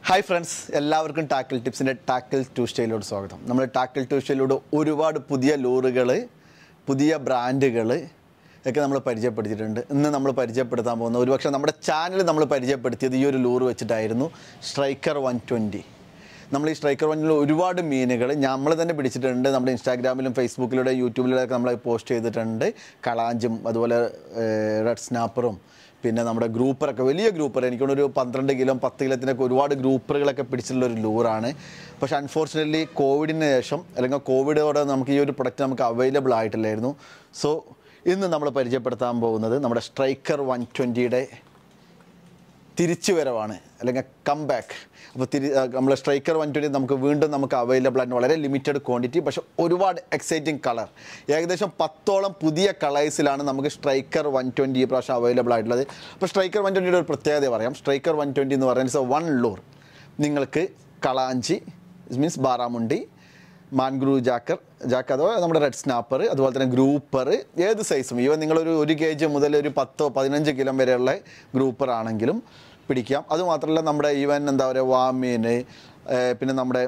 hi friends എല്ലാവർക്കും tackle ടിപ്സിൻ്റെ tackle ട്യൂസ്റ്റയിലോട് സ്വാഗതം നമ്മൾ ടാക്കിൾ ട്യൂസ്റ്റയിലൂടെ ഒരുപാട് പുതിയ ലൂറുകൾ പുതിയ ബ്രാൻഡുകൾ ഒക്കെ നമ്മൾ പരിചയപ്പെടുത്തിയിട്ടുണ്ട് ഇന്ന് നമ്മൾ പരിചയപ്പെടുത്താൻ പോകുന്ന ഒരുപക്ഷെ നമ്മുടെ ചാനൽ നമ്മൾ പരിചയപ്പെടുത്തിയത് ഈ ഒരു ലൂറ് വെച്ചിട്ടായിരുന്നു സ്ട്രൈക്കർ വൺ ട്വൻറ്റി നമ്മൾ ഈ സ്ട്രൈക്കർ വണ്ണിൽ ഒരുപാട് മീനുകൾ നമ്മൾ തന്നെ പിടിച്ചിട്ടുണ്ട് നമ്മുടെ ഇൻസ്റ്റാഗ്രാമിലും ഫേസ്ബുക്കിലൂടെ യൂട്യൂബിലൂടെ നമ്മൾ പോസ്റ്റ് ചെയ്തിട്ടുണ്ട് കളാഞ്ചും അതുപോലെ റെഡ് സ്നാപ്പറും പിന്നെ നമ്മുടെ ഗ്രൂപ്പറൊക്കെ വലിയ ഗ്രൂപ്പർ എനിക്കൊരു പന്ത്രണ്ട് കിലോ പത്ത് കിലോത്തിനൊക്കെ ഒരുപാട് ഗ്രൂപ്പറുകളൊക്കെ പിടിച്ചിട്ടുള്ള ഒരു ലൂറാണ് പക്ഷേ അൺഫോർച്ചുനേറ്റ്ലി കോവിഡിന് ശേഷം അല്ലെങ്കിൽ കോവിഡോടെ നമുക്ക് ഈ ഒരു പ്രൊഡക്റ്റ് നമുക്ക് അവൈലബിൾ ആയിട്ടില്ലായിരുന്നു സോ ഇന്ന് നമ്മൾ പരിചയപ്പെടുത്താൻ പോകുന്നത് നമ്മുടെ സ്ട്രൈക്കർ വൺ ട്വൻറ്റിയുടെ തിരിച്ചു വരവാണ് അല്ലെങ്കിൽ കം ബാക്ക് അപ്പോൾ തിരി നമ്മൾ സ്ട്രൈക്കർ വൺ ട്വൻറ്റി നമുക്ക് വീണ്ടും നമുക്ക് അവൈലബിൾ ആയിട്ട് വളരെ ലിമിറ്റഡ് ക്വാണ്ടിറ്റി പക്ഷേ ഒരുപാട് എക്സൈറ്റിംഗ് കളർ ഏകദേശം പത്തോളം പുതിയ കളേഴ്സിലാണ് നമുക്ക് സ്ട്രൈക്കർ വൺ ട്വൻറ്റി ഈ പ്രാവശ്യം അവൈലബിൾ ആയിട്ടുള്ളത് അപ്പോൾ സ്ട്രൈക്കർ വൺ ട്വൻറ്റിയുടെ ഒരു പ്രത്യേകത പറയാം സ്ട്രൈക്കർ വൺ ട്വൻറ്റി എന്ന് പറയുന്നത് വൺ ലൂർ നിങ്ങൾക്ക് കളാഞ്ചി മീൻസ് ബാറാമുണ്ടി മാൻഗ്രൂ ജാക്കർ ജാക്ക് അഥവാ നമ്മുടെ റെഡ് സ്നാപ്പർ അതുപോലെ തന്നെ ഗ്രൂപ്പർ ഏത് സൈസും ഈവൻ നിങ്ങളൊരു ഒരു കെ ജി മുതൽ ഒരു പത്തോ പതിനഞ്ച് കിലോ വരെയുള്ള ഗ്രൂപ്പർ ആണെങ്കിലും പിടിക്കാം അതുമാത്രമല്ല നമ്മുടെ ഈവൻ എന്താ പറയുക വാമീൻ പിന്നെ നമ്മുടെ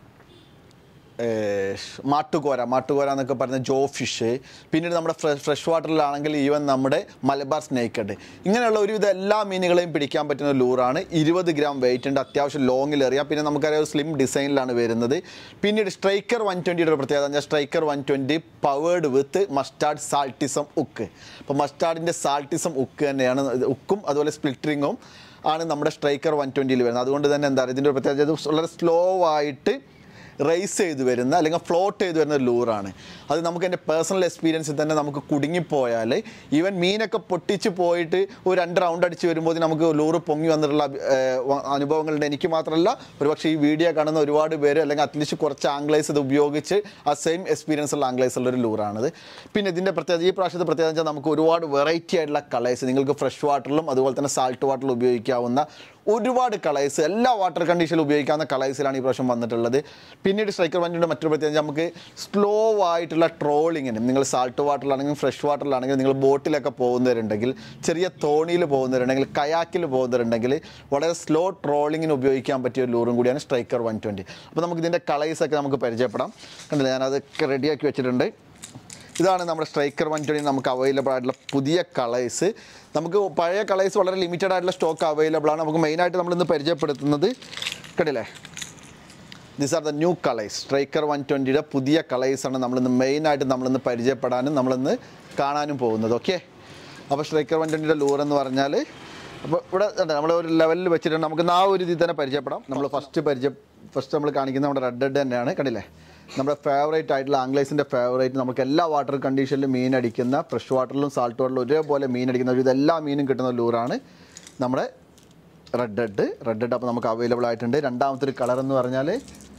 ഏഹ്, മാട്ടുകോര മാട്ടുകോര എന്നൊക്കെ പറയുന്ന ജോ ഫിഷ് പിന്നീട് നമ്മുടെ ഫ്രഷ് ഫ്രഷ് വാട്ടറിലാണെങ്കിൽ ഈവൻ നമ്മുടെ മലബാർ സ്നേക്കഡ് ഇങ്ങനെയുള്ള ഒരുവിധ എല്ലാ മീനുകളെയും പിടിക്കാൻ പറ്റുന്ന ഒരു ലൂറാണ് ഇരുപത് ഗ്രാം വെയിറ്റ് ഉണ്ട് അത്യാവശ്യം ലോങ്ങിൽ എറിയാം പിന്നെ നമുക്കറിയാം ഒരു സ്ലിം ഡിസൈനിലാണ് വരുന്നത് പിന്നീട് സ്ട്രൈക്കർ വൺ ട്വൻറ്റിയുടെ ഒരു പ്രത്യേകത എന്താ striker one twenty powered with mustard സാൾട്ടിസം ഉക്ക് അപ്പോൾ മസ്റ്റാർഡിൻ്റെ സാൾട്ടിസം ഉക്ക് തന്നെയാണ് ഇത് ഉക്കും അതുപോലെ സ്പ്ലിറ്ററിങ്ങും ആണ് നമ്മുടെ സ്ട്രൈക്കർ വൺ ട്വൻറ്റിയിൽ വരുന്നത് അതുകൊണ്ട് തന്നെ എന്താ പറയുക ഇതിൻ്റെ ഒരു പ്രത്യേകത ഇത് വളരെ സ്ലോ ആയിട്ട് റേസ് ചെയ്ത് വരുന്ന അല്ലെങ്കിൽ ഫ്ലോട്ട് ചെയ്ത് വരുന്ന ഒരു ലൂറാണ് അത് നമുക്ക് എൻ്റെ പേഴ്സണൽ എക്സ്പീരിയൻസിൽ തന്നെ നമുക്ക് കുടുങ്ങിപ്പോയാൽ ഈവൻ മീനൊക്കെ പൊട്ടിച്ച് പോയിട്ട് ഒരു രണ്ട് റൗണ്ട് അടിച്ച് വരുമ്പോൾ നമുക്ക് ലൂറ് പൊങ്ങി വന്നിട്ടുള്ള ഏഹ്, വ- അനുഭവങ്ങളുണ്ട് എനിക്ക് മാത്രമല്ല ഒരുപക്ഷെ ഈ വീഡിയോ കാണുന്ന ഒരുപാട് പേര് അല്ലെങ്കിൽ അറ്റ്ലീസ്റ്റ് കുറച്ച് ആംഗ്ലേസ് ഇത് ഉപയോഗിച്ച് ആ സെയിം എക്സ്പീരിയൻസ് ഉള്ള ആംഗ്ലേസ് ഉള്ള ഒരു ലൂറാണിത് പിന്നെ ഇതിൻ്റെ പ്രത്യേകത ഈ പ്രാവശ്യത്തെ പ്രത്യേകത വെച്ചാൽ നമുക്ക് ഒരുപാട് വെറൈറ്റി ആയിട്ടുള്ള കളേഴ്സ് നിങ്ങൾക്ക് ഫ്രഷ് വാട്ടറിലും അതുപോലെ തന്നെ സാൾട്ട് വാട്ടറിലും ഉപയോഗിക്കാവുന്ന ഒരുപാട് കളേഴ്സ് എല്ലാ വാട്ടർ കണ്ടീഷനിലും ഉപയോഗിക്കാവുന്ന കളേഴ്സിലാണ് ഈ പ്രാവശ്യം വന്നിട്ടുള്ളത് പിന്നീട് സ്ട്രൈക്കർ വണ്ടിയുടെ മറ്റൊരു പ്രത്യേകത നമുക്ക് സ്ലോ ആയിട്ടുള്ള ട്രോളിങ്ങിന് നിങ്ങൾ സാൾട്ട് വാട്ടറിലാണെങ്കിലും ഫ്രഷ് വാട്ടറിലാണെങ്കിലും നിങ്ങൾ ബോട്ടിലൊക്കെ പോകുന്നവരുണ്ടെങ്കിൽ ചെറിയ തോണിയിൽ പോകുന്നവരുണ്ടെങ്കിൽ കയാക്കിൽ പോകുന്നവരുണ്ടെങ്കിൽ വളരെ സ്ലോ ട്രോളിങ്ങിന് ഉപയോഗിക്കാൻ പറ്റിയ ഒരു ലൂറും കൂടിയാണ് സ്ട്രൈക്കർ വൺ ട്വൻറ്റി അപ്പോൾ നമുക്ക് ഇതിൻ്റെ കളേഴ്സൊക്കെ നമുക്ക് പരിചയപ്പെടാം കണ്ടില്ല ഞാനതൊക്കെ റെഡിയാക്കി വെച്ചിട്ടുണ്ട് ഇതാണ് നമ്മുടെ സ്ട്രൈക്കർ വൺ ട്വൻറ്റി നമുക്ക് അവൈലബിൾ ആയിട്ടുള്ള പുതിയ കളേഴ്സ് നമുക്ക് പഴയ കളേഴ്സ് വളരെ ലിമിറ്റഡ് ആയിട്ടുള്ള സ്റ്റോക്ക് അവൈലബിൾ ആണ് നമുക്ക് മെയിനായിട്ട് നമ്മളിന്ന് പരിചയപ്പെടുത്തുന്നത് കണ്ടില്ലേ these are the new colours striker one ട്വൻറ്റിയുടെ പുതിയ കളേഴ്സാണ് നമ്മളിന്ന് മെയിനായിട്ട് നമ്മളിന്ന് പരിചയപ്പെടാനും നമ്മളിന്ന് കാണാനും പോകുന്നത് ഓക്കെ അപ്പോൾ സ്ട്രൈക്കർ വൺ ട്വൻറ്റിയുടെ ലൂർ എന്ന് പറഞ്ഞാൽ അപ്പോൾ ഇവിടെ നമ്മൾ ഒരു ലെവലിൽ വെച്ചിട്ടുണ്ട് നമുക്ക് ആ ഒരു ഇതിൽ തന്നെ പരിചയപ്പെടാം നമ്മൾ ഫസ്റ്റ് പരിചയം ഫസ്റ്റ് നമ്മൾ കാണിക്കുന്നത് നമ്മുടെ റെഡ് ഹെഡ് തന്നെയാണ് കണ്ടില്ലേ നമ്മുടെ ഫേവറേറ്റ് ആയിട്ടുള്ള ആംഗ്ലേസിൻ്റെ ഫേവറേറ്റ് നമുക്ക് എല്ലാ വാട്ടർ കണ്ടീഷനിലും മീൻ അടിക്കുന്ന ഫ്രഷ് വാട്ടറിലും സാൾട്ട് വാട്ടറിലും ഒരേപോലെ മീൻ അടിക്കുന്ന ഒരു എല്ലാ മീനും കിട്ടുന്ന ഒരു ലൂറാണ് നമ്മുടെ റെഡ് ഹെഡ് റെഡ് ഹെഡ് അപ്പോൾ നമുക്ക് അവൈലബിൾ ആയിട്ടുണ്ട് രണ്ടാമത്തെ ഒരു കളർ എന്ന് പറഞ്ഞാൽ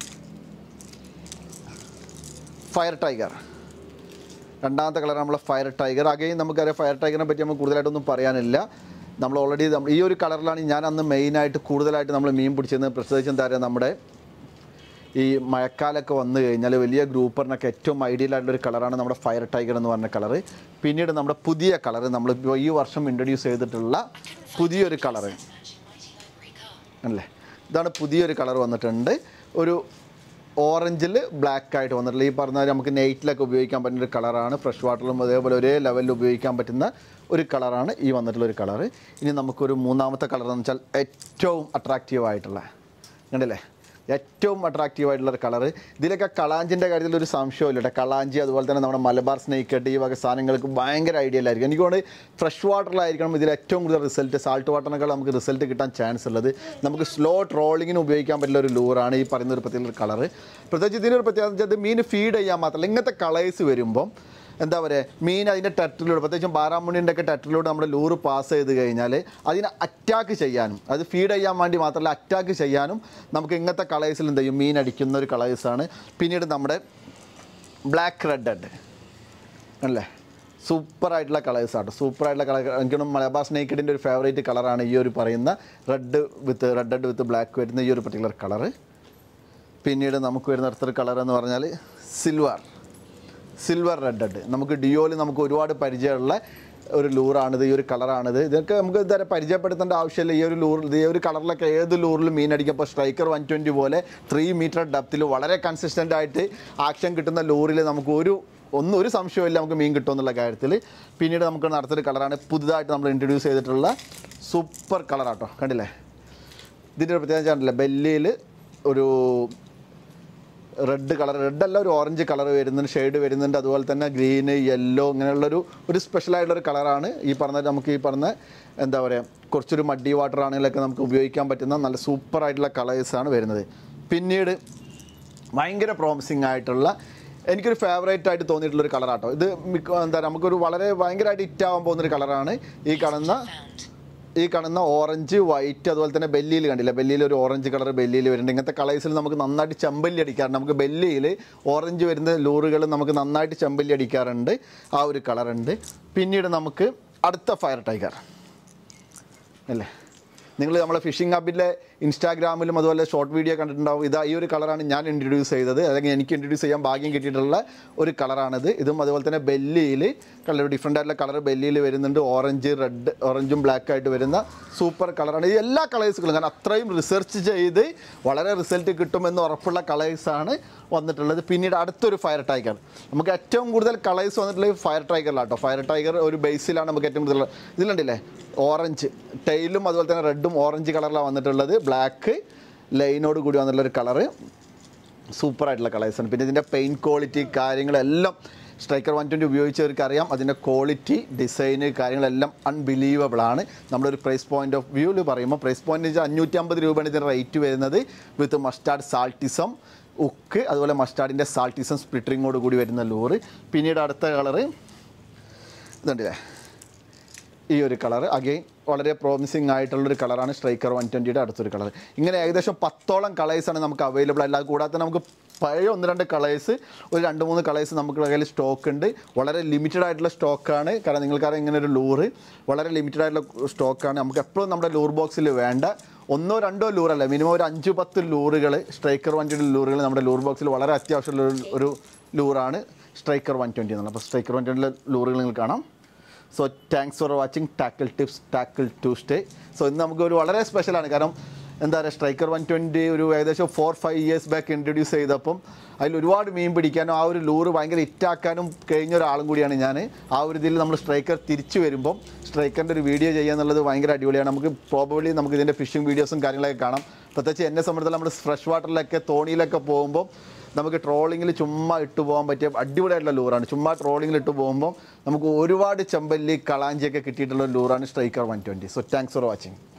ഫയർ ടൈഗർ രണ്ടാമത്തെ കളർ നമ്മൾ ഫയർ ടൈഗർ അഗൈൻ നമുക്കറിയാം ഫയർ ടൈഗറിനെ പറ്റി നമുക്ക് കൂടുതലായിട്ടൊന്നും പറയാനില്ല നമ്മൾ ഓൾറെഡി ഈ ഒരു കളറിലാണ് ഞാൻ അന്ന് മെയിനായിട്ട് കൂടുതലായിട്ട് നമ്മൾ മീൻ പിടിച്ചിരുന്നത് പ്രത്യേകിച്ച് എന്താ പറയുക നമ്മുടെ ഈ മഴക്കാലമൊക്കെ വന്നു കഴിഞ്ഞാൽ വലിയ ഗ്രൂപ്പറിനൊക്കെ ഏറ്റവും ഐഡിയൽ ആയിട്ടുള്ള ഒരു കളറാണ് നമ്മുടെ ഫയർ ടൈഗർ എന്ന് പറഞ്ഞ കളറ് പിന്നീട് നമ്മുടെ പുതിയ കളർ നമ്മളിപ്പോൾ ഈ വർഷം ഇൻട്രൊഡ്യൂസ് ചെയ്തിട്ടുള്ള പുതിയൊരു കളറ് അല്ലേ ഇതാണ് പുതിയൊരു കളർ വന്നിട്ടുണ്ട് ഒരു ഓറഞ്ചിൽ ബ്ലാക്ക് ആയിട്ട് വന്നിട്ടുള്ള ഈ പറഞ്ഞ പോലെ നമുക്ക് നൈറ്റിലൊക്കെ ഉപയോഗിക്കാൻ പറ്റുന്ന ഒരു കളറാണ് ഫ്രഷ് വാട്ടറിലും അതേപോലെ ഒരേ ലെവലിൽ ഉപയോഗിക്കാൻ പറ്റുന്ന ഒരു കളറാണ് ഈ വന്നിട്ടുള്ള ഒരു കളറ് ഇനി നമുക്കൊരു മൂന്നാമത്തെ കളർ എന്ന് വെച്ചാൽ ഏറ്റവും അട്രാക്റ്റീവ് ആയിട്ടുള്ള കണ്ടില്ലേ ഏറ്റവും അട്രാക്റ്റീവ് ആയിട്ടുള്ള ഒരു കളർ ഇതിലൊക്കെ കളാഞ്ചിൻ്റെ കാര്യത്തിൽ ഒരു സംശയമില്ല കേട്ടോ കളാഞ്ചി അതുപോലെ തന്നെ നമ്മുടെ മലബാർ സ്നേക്ക് ഈ വക സാധനങ്ങൾക്ക് ഭയങ്കര ഐഡിയ ആയിരിക്കും എനിക്ക് തോന്നുന്നു ഫ്രഷ് വാട്ടറിലായിരിക്കണം ഇതിൽ ഏറ്റവും കൂടുതൽ റിസൾട്ട് സാൾട്ട് വാട്ടറിനേക്കാൾ നമുക്ക് റിസൾട്ട് കിട്ടാൻ ചാൻസ് ഉള്ളത് നമുക്ക് സ്ലോ ട്രോളിങ്ങിന് ഉപയോഗിക്കാൻ പറ്റുന്ന ഒരു ലൂറാണ് ഈ പറയുന്ന ഒരു പ്രത്യേക കളർ പ്രത്യേകിച്ച് ഇതിനൊരു പ്രത്യേകത വെച്ചാൽ ഇത് മീൻ ഫീഡ് ചെയ്യാൻ മാത്രമല്ല ഇങ്ങനത്തെ കളേഴ്സ് വരുമ്പം എന്താ പറയുക മീൻ അതിൻ്റെ ടെറ്ററിലൂടെ പ്രത്യേകിച്ചും ബാരാമുണ്ണിൻ്റെ ഒക്കെ ടെറ്ററിലൂടെ നമ്മുടെ ലൂറ് പാസ് ചെയ്ത് കഴിഞ്ഞാൽ അതിനെ അറ്റാക്ക് ചെയ്യാനും അത് ഫീഡ് ചെയ്യാൻ വേണ്ടി മാത്രമല്ല അറ്റാക്ക് ചെയ്യാനും നമുക്ക് ഇങ്ങനത്തെ കളേഴ്സിൽ എന്ത് ചെയ്യും മീൻ അടിക്കുന്ന ഒരു കളേഴ്സാണ് പിന്നീട് നമ്മുടെ ബ്ലാക്ക് റെഡ് ഹെഡ് അല്ലേ സൂപ്പർ ആയിട്ടുള്ള കളേഴ്സ് ആട്ടോ സൂപ്പർ ആയിട്ടുള്ള കളർ എനിക്ക് മലബാർ സ്നേക്കിഡിൻ്റെ ഒരു ഫേവറേറ്റ് കളറാണ് ഈ ഒരു പറയുന്ന red with red head with black വരുന്ന ഈ ഒരു പർട്ടിക്കുലർ കളറ് പിന്നീട് നമുക്ക് വരുന്ന അടുത്തൊരു കളർ എന്ന് പറഞ്ഞാൽ സിൽവർ സിൽവർ റെഡ് ഹെഡ് നമുക്ക് ഡിയോയിൽ നമുക്ക് ഒരുപാട് പരിചയമുള്ള ഒരു ലൂറാണിത് ഈ ഒരു കളറാണിത് ഇതൊക്കെ നമുക്ക് ഇതുവരെ പരിചയപ്പെടുത്തേണ്ട ആവശ്യമില്ല ഈ ഒരു ലൂർ ഈ ഒരു കളറിലൊക്കെ ഏത് ലൂറിലും മീൻ അടിക്കും അപ്പോൾ സ്ട്രൈക്കർ വൺ ട്വൻറ്റി പോലെ ത്രീ മീറ്റർ ഡെപ്തിൽ വളരെ കൺസിസ്റ്റൻ്റ് ആയിട്ട് ആക്ഷൻ കിട്ടുന്ന ലൂറിൽ നമുക്ക് ഒരു ഒന്നും ഒരു സംശയമില്ല നമുക്ക് മീൻ കിട്ടുമെന്നുള്ള കാര്യത്തിൽ പിന്നീട് നമുക്ക് അടുത്തൊരു കളറാണ് പുതുതായിട്ട് നമ്മൾ ഇൻട്രൊഡ്യൂസ് ചെയ്തിട്ടുള്ള സൂപ്പർ കളറാട്ടോ കണ്ടില്ലേ ഇതിൻ്റെ ഒരു പ്രത്യേകത കണ്ടില്ലേ ബെല്ലിയിൽ ഒരു റെഡ് കളർ റെഡ് അല്ല ഒരു ഓറഞ്ച് കളർ വരുന്നുണ്ട് ഷെയ്ഡ് വരുന്നുണ്ട് അതുപോലെ തന്നെ ഗ്രീന് യെല്ലോ ഇങ്ങനെയുള്ളൊരു ഒരു സ്പെഷ്യൽ ആയിട്ടുള്ളൊരു കളറാണ് ഈ പറഞ്ഞ നമുക്ക് ഈ പറഞ്ഞ എന്താ പറയുക കുറച്ചൊരു മഡി വാട്ടർ ആണെങ്കിലൊക്കെ നമുക്ക് ഉപയോഗിക്കാൻ പറ്റുന്ന നല്ല സൂപ്പർ ആയിട്ടുള്ള കളേഴ്സാണ് വരുന്നത് പിന്നീട് ഭയങ്കര പ്രോമിസിങ് ആയിട്ടുള്ള എനിക്കൊരു ഫേവറേറ്റ് ആയിട്ട് തോന്നിയിട്ടുള്ള ഒരു കളറാട്ടോ ഇത് മിക്ക- എന്താ നമുക്കൊരു വളരെ ഭയങ്കരമായിട്ട് ഹിറ്റ് ആവാൻ പോകുന്നൊരു കളറാണ് ഈ കാണുന്ന ഈ കാണുന്ന ഓറഞ്ച് വൈറ്റ് അതുപോലെ തന്നെ ബെല്ലിയിൽ കണ്ടില്ല ബെല്ലിയിൽ ഒരു ഓറഞ്ച് കളർ ബെല്ലിയിൽ വരുന്നുണ്ട് ഇങ്ങനത്തെ കളേഴ്സിൽ നമുക്ക് നന്നായിട്ട് ചെമ്പല്ലി അടിക്കാറുണ്ട് നമുക്ക് ബെല്ലിയിൽ ഓറഞ്ച് വരുന്ന ലൂറുകൾ നമുക്ക് നന്നായിട്ട് ചെമ്പല്ലി അടിക്കാറുണ്ട് ആ ഒരു കളറുണ്ട് പിന്നീട് നമുക്ക് അടുത്ത ഫയർ ടൈഗർ അല്ലേ നിങ്ങൾ നമ്മളെ ഫിഷിംഗ് ഹബിലെ ഇൻസ്റ്റാഗ്രാമിലും അതുപോലെ ഷോർട്ട് വീഡിയോ കണ്ടിട്ടുണ്ടാവും ഇതാ ഈ ഒരു കളറാണ് ഞാൻ ഇൻട്രൊഡ്യൂസ് ചെയ്തത് അല്ലെങ്കിൽ എനിക്ക് ഇൻട്രൊഡ്യൂസ് ചെയ്യാൻ ഭാഗ്യം കിട്ടിയിട്ടുള്ള ഒരു കളറാണിത് ഇതും അതുപോലെ തന്നെ ബെല്ലിയിൽ കളർ ഡിഫറെൻ്റ് ആയിട്ടുള്ള കളർ ബെല്ലിയിൽ വരുന്നുണ്ട് ഓറഞ്ച് റെഡ് ഓറഞ്ചും ബ്ലാക്ക് ആയിട്ട് വരുന്ന സൂപ്പർ കളറാണ് ഈ എല്ലാ കളേഴ്സുകളും കാരണം അത്രയും റിസർച്ച് ചെയ്ത് വളരെ റിസൾട്ട് കിട്ടുമെന്ന് ഉറപ്പുള്ള കളേഴ്സാണ് വന്നിട്ടുള്ളത് പിന്നീട് അടുത്തൊരു ഫയർ ടൈഗർ നമുക്ക് ഏറ്റവും കൂടുതൽ കളേഴ്സ് വന്നിട്ടുള്ളത് ഫയർ ടൈഗറിലാട്ടോ ഫയർ ടൈഗർ ഒരു ബേസിലാണ് നമുക്ക് ഏറ്റവും കൂടുതൽ ഇതിലുണ്ടല്ലേ ഓറഞ്ച് ടൈലും അതുപോലെ തന്നെ റെഡും ഓറഞ്ച് കളറിലാണ് വന്നിട്ടുള്ളത് ബ്ലാക്ക് ലൈനോട് കൂടി വന്നിട്ടുള്ള ഒരു കളറ് സൂപ്പർ ആയിട്ടുള്ള കളേഴ്സാണ് പിന്നെ ഇതിൻ്റെ പെയിൻറ്റ് ക്വാളിറ്റി കാര്യങ്ങളെല്ലാം സ്ട്രൈക്കർ വൺ ട്വൻറ്റി ഉപയോഗിച്ചവർക്ക് അറിയാം അതിൻ്റെ ക്വാളിറ്റി ഡിസൈന് കാര്യങ്ങളെല്ലാം അൺബിലീവബിൾ ആണ് നമ്മുടെ ഒരു പ്രൈസ് പോയിന്റ് ഓഫ് വ്യൂവിൽ പറയുമ്പോൾ പ്രൈസ് പോയിന്റ് വെച്ചാൽ അഞ്ഞൂറ്റി അമ്പത് രൂപയാണ് ഇതിൻ്റെ റേറ്റ് വരുന്നത് വിത്ത് മസ്റ്റാർഡ് സാൾട്ടിസം ഉക്ക് അതുപോലെ മസ്റ്റാർഡിൻ്റെ സാൾട്ടിസം സ്പ്ലിറ്ററിങ്ങോട് കൂടി വരുന്ന ലൂറ് പിന്നീട് അടുത്ത കളറ് ഇതുണ്ടല്ലേ ഈ ഒരു കളർ അഗെയിൻ വളരെ പ്രോമിസിങ് ആയിട്ടുള്ളൊരു കളറാണ് സ്ട്രൈക്കർ വൺ ട്വൻറ്റിയുടെ അടുത്തൊരു കളർ ഇങ്ങനെ ഏകദേശം പത്തോളം കളേഴ്സാണ് നമുക്ക് അവൈലബിൾ അല്ല കൂടാതെ നമുക്ക് പഴയ ഒന്ന് രണ്ട് കളേഴ്സ് ഒരു രണ്ട് മൂന്ന് കളേഴ്സ് നമുക്ക് കയ്യിൽ സ്റ്റോക്ക് ഉണ്ട് വളരെ ലിമിറ്റഡ് ആയിട്ടുള്ള സ്റ്റോക്കാണ് കാരണം നിങ്ങൾക്കറിയാം ഇങ്ങനെ ഒരു ലൂറ് വളരെ ലിമിറ്റഡ് ആയിട്ടുള്ള സ്റ്റോക്കാണ് നമുക്ക് എപ്പോഴും നമ്മുടെ ലൂർ ബോക്സിൽ വേണ്ട ഒന്നോ രണ്ടോ ലൂറല്ല മിനിമം ഒരു അഞ്ച് പത്ത് ലൂറുകൾ സ്ട്രൈക്കർ വണ്ടിയുടെ ലൂറുകൾ നമ്മുടെ ലൂർ ബോക്സിൽ വളരെ അത്യാവശ്യമുള്ള ഒരു- ഒരു ലൂറാണ് സ്ട്രൈക്കർ വൺ ട്വൻറ്റി എന്നുള്ളത് അപ്പോൾ സ്ട്രൈക്കർ വൺ ട്വൻറ്റിയിലെ ലൂറുകൾ നിങ്ങൾ കാണാം so thanks for watching tackle tips tackle Tuesday so ഇന്ന് നമുക്ക് ഒരു വളരെ സ്പെഷ്യലാണ് കാരണം എന്താ പറയുക സ്ട്രൈക്കർ വൺ ട്വൻറ്റി ഒരു ഏകദേശം four five years back introduce ചെയ്തപ്പം അതിൽ ഒരുപാട് മീൻ പിടിക്കാനും ആ ഒരു ലൂറ് ഭയങ്കര ഹിറ്റാക്കാനും കഴിഞ്ഞ ഒരാളും കൂടിയാണ് ഞാൻ ആ ഒരു ഇതിൽ നമ്മൾ സ്ട്രൈക്കർ തിരിച്ചു വരുമ്പം സ്ട്രൈക്കറിൻ്റെ ഒരു വീഡിയോ ചെയ്യുക എന്നുള്ളത് ഭയങ്കര അടിപൊളിയാണ് നമുക്ക് പ്രോബബ്ലി നമുക്ക് ഇതിൻ്റെ ഫിഷിംഗ് വീഡിയോസും കാര്യങ്ങളൊക്കെ കാണാം പ്രത്യേകിച്ച് എന്നെ സംബന്ധിച്ചിടത്തോളം നമ്മൾ ഫ്രഷ് വാട്ടറിലൊക്കെ തോണിയിലൊക്കെ പോകുമ്പോൾ നമുക്ക് ട്രോളിങ്ങിൽ ചുമ്മാ ഇട്ട് പോകാൻ പറ്റിയ അടിപൊളിയായിട്ടുള്ള ലൂറാണ് ചുമ്മാ ട്രോളിങ്ങിൽ ഇട്ട് പോകുമ്പോൾ നമുക്ക് ഒരുപാട് ചെമ്പല്ലി കളാഞ്ചിയൊക്കെ കിട്ടിയിട്ടുള്ള ഒരു ലൂറാണ് striker one twenty so thanks for watching